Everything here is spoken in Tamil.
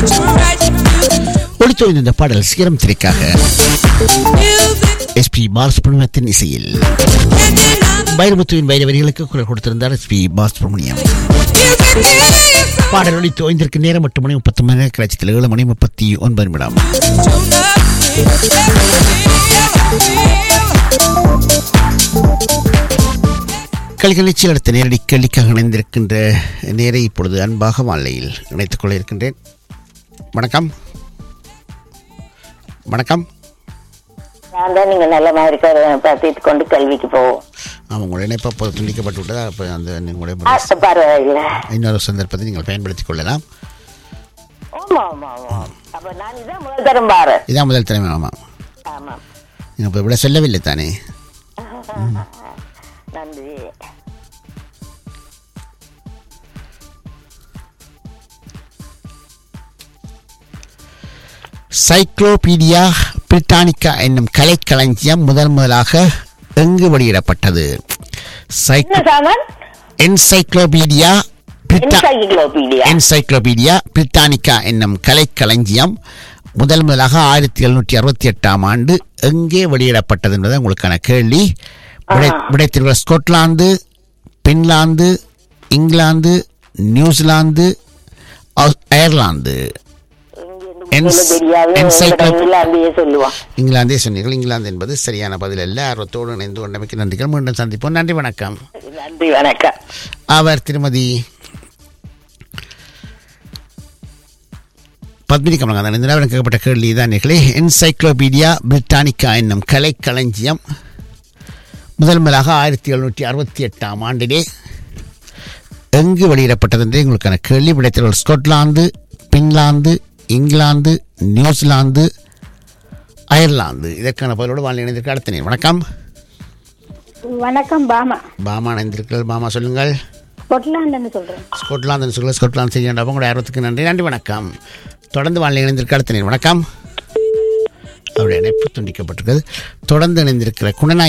ஒளித்தோய்ந்த இந்த பாடல் சிகரம் திரைக்காக எஸ்பி பாலசுப்ரமணியத்தின் இசையில் வைரமுத்துவின் வைர வரிகளுக்கு குரல் கொடுத்திருந்தார் எஸ்பி பாலசுப்ரமணியம் பாடல் ஒளி தோய்ந்திருக்கு நேரம் எட்டு மணி முப்பத்தி மணி நேரம் கலாச்சத்தில் ஏழு மணி முப்பத்தி ஒன்பது நிமிடம் கல்வி நிகழ்ச்சியில் அடுத்த நேரடி கேள்விக்காக இணைந்திருக்கின்ற நேரை இப்பொழுது அன்பாக மாலையில் இணைத்துக் கொள்ள இருக்கின்றேன் வணக்கம் வணக்கம் நான் தான் நீங்க நல்ல மாதிரி பார்த்துட்டு கொண்டு கல்விக்கு போவோம் ஆமாம் உங்களுடைய இணைப்பு அப்போது துண்டிக்கப்பட்டு விட்டதா அப்போ அந்த ஆ, உங்களுடைய பரவாயில்ல இன்னொரு சந்தர்ப்பத்தை நீங்கள் பயன்படுத்திக் கொள்ளலாம் ஆமா ஆமா ஆமா அப்ப நான் இதான் முதல் தரம் பாரு இதான் முதல் திறமை ஆமாம் ஆமா நீங்கள் இப்போ விட சொல்லவில்லை தானே நன்றி சைக்ளோபீடியா பிரிட்டானிக்கா என்னும் கலைக்களஞ்சியம் முதல் முதலாக எங்கு வெளியிடப்பட்டது சைக் என்ன சாமான் என்சைக்ளோபீடியா பிரிட்டா என்சைக்ளோபீடியா என்சைக்ளோபீடியா பிரிட்டானிக்கா என்னும் கலைக்களஞ்சியம் முதல் முதலாக ஆயிரத்தி எழுநூற்றி அறுபத்தி எட்டாம் ஆண்டு எங்கே வெளியிடப்பட்டது என்பது உங்களுக்கான கேள்வி விடை விடைத்திருக்கிற Scotland Finland England New Zealand Aus- Ireland என்ஸ்- தெரியாது encyclo- இங்கிலாந்தையே சொல்லுவான் இங்கிலாந்தே சொன்னீர்கள் இங்கிலாந்து என்பது சரியான பதில் அல்ல ஆர்வத்தோடு இணைந்து கொண்டமைக்கு நன்றிகள் மீண்டும் சந்திப்போம் நன்றி வணக்கம் நன்றி வணக்கம் அவர் திருமதி பத்மினி கமலநாதன் இந்த நேரம் கேட்கப்பட்ட கேள்வி தான் நிகழே என்சைக்ளோபீடியா பிரிட்டானிக்கா என்னும் கலைக்களஞ்சியம் முதல் முதலாக ஆயிரத்தி எழுநூற்றி அறுபத்தி எட்டாம் ஆண்டிலே எங்கு வெளியிடப்பட்டது என்று உங்களுக்கான கேள்வி விடைத்தவர்கள் Scotland Finland England New Zealand Ireland இதற்கான பதிலோடு வாழ் இணைந்திருக்க அடுத்த நேரம் வணக்கம் வணக்கம் பாமா பாமா இணைந்திருக்கள் பாமா சொல்லுங்கள் ஸ்கொட்லாண்டுன்னு சொல்றேன் ஸ்கொட்லாந்து சொல்ல ஸ்கொட்லாந்து செய்ய உங்களுடைய ஆர்வத்துக்கு நன்றி நன்றி வணக்கம் தொடர்ந்து வாழ் இணைந்திருக்க அடுத்த நேரம் வணக்கம் அவருடைய இணைப்பு துண்டிக்கப்பட்டிருக்கிறது தொடர்ந்து இணைந்திருக்கிற குணநாய்